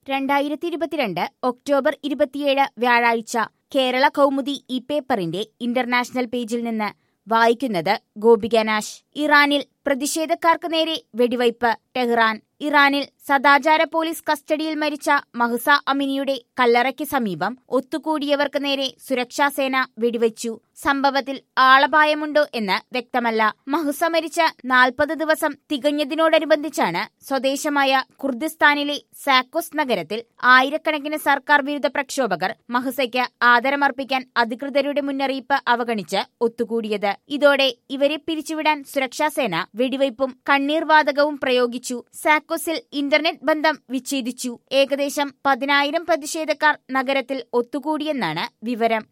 രണ്ടായിരത്തി ഇരുപത്തിരണ്ട് ഒക്ടോബർ ഇരുപത്തിയേഴ് വ്യാഴാഴ്ച കേരള കൗമുദി ഈ പേപ്പറിന്റെ ഇന്റർനാഷണൽ പേജിൽ നിന്ന് വായിക്കുന്നത് ഗോപിക നാശ് ഇറാനിൽ പ്രതിഷേധക്കാർക്ക് നേരെ വെടിവയ്പ് ടെഹ്റാൻ ഇറാനിൽ സദാചാര പോലീസ് കസ്റ്റഡിയിൽ മരിച്ച മഹ്സ അമിനിയുടെ കല്ലറയ്ക്ക് സമീപം ഒത്തുകൂടിയവർക്ക് നേരെ സുരക്ഷാസേന വെടിവെച്ചു സംഭവത്തിൽ ആളപായമുണ്ടോ എന്ന് വ്യക്തമല്ല മഹ്സ മരിച്ച നാൽപ്പത് ദിവസം തികഞ്ഞതിനോടനുബന്ധിച്ചാണ് സ്വദേശമായ കുർദിസ്ഥാനിലെ സാക്കോസ് നഗരത്തിൽ ആയിരക്കണക്കിന് സർക്കാർ വിരുദ്ധ പ്രക്ഷോഭകർ മഹ്സയ്ക്ക് ആദരമർപ്പിക്കാൻ അധികൃതരുടെ മുന്നറിയിപ്പ് അവഗണിച്ച് ഒത്തുകൂടിയത് ഇതോടെ ഇവരെ പിരിച്ചുവിടാൻ സുരക്ഷാസേന വെടിവയ്പും കണ്ണീർവാതകവും പ്രയോഗിച്ചു സാക്കോസിൽ ഇന്റർനെറ്റ് ബന്ധം വിച്ഛേദിച്ചു ഏകദേശം പതിനായിരം പ്രതിഷേധക്കാർ നഗരത്തിൽ ഒത്തുകൂടിയെന്നാണ് വിവരം